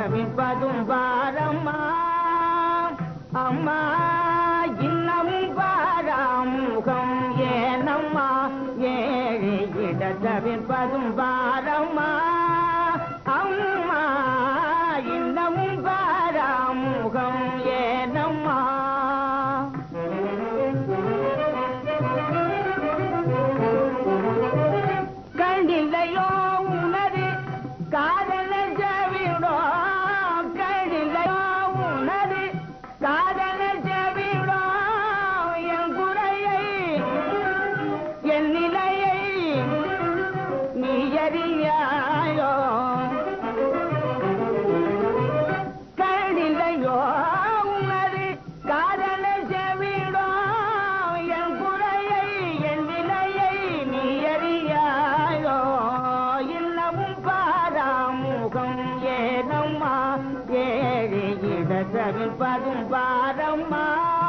தவிப்பதும் பாரம்மா அம்மா இன்னமும் பாராமுகம் ஏனம்மா ஏழை இட தவிப்பதும் பாரம்மா அம்மா இன்னமும் பாராமுகம் ஏனம்மா கண்டில்லையோ உனது காதல ஜவிடோ கண்டில்லையோ உனது காதல ஜவிடோ என் குறையை என் நிலையை நீ அறியாயோ கண்டில்லையோ உனது காதல ஜவிடோ என் குறையை என் நிலையை நீ அறியாயோ இன்னமும் பாராமுகம் ஏனம்மா ஏழை இடத்தவில் பதும் பாரம்மா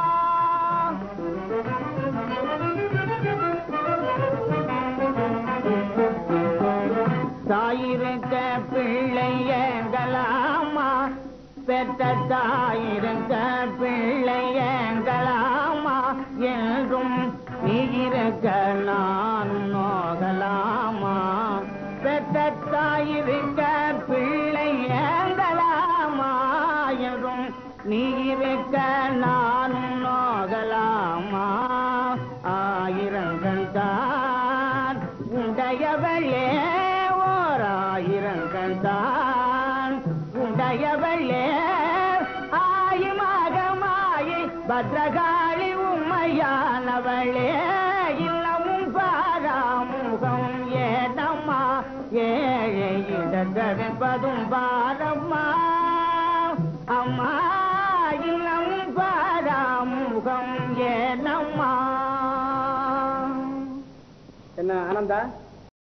தாயிருக்க பிள்ளை எங்களாமா பெற்ற தாயிருக்க பிள்ளை எங்களாமா என்றும் நீ இருக்க நான் நோகலாமா பெற்ற தாயிருக்க பிள்ளை எங்களாமா என்றும் நீ இருக்க நான் நோகலாமா ஆயிரங்கள் தான் உடையவளே ஓர் ஆயிரங்கள் தான் உடையவளே ஆயுமாகமாயி பத்ரகாளி உண்மையானவளே இல்லமும் பாராமுகம் ஏனம்மா ஏழை இடந்தவிப்பதும் பாரம்மா அம்மா இல்லமும் பாராமுகம் ஏனம்மா என்ன ஆனந்தா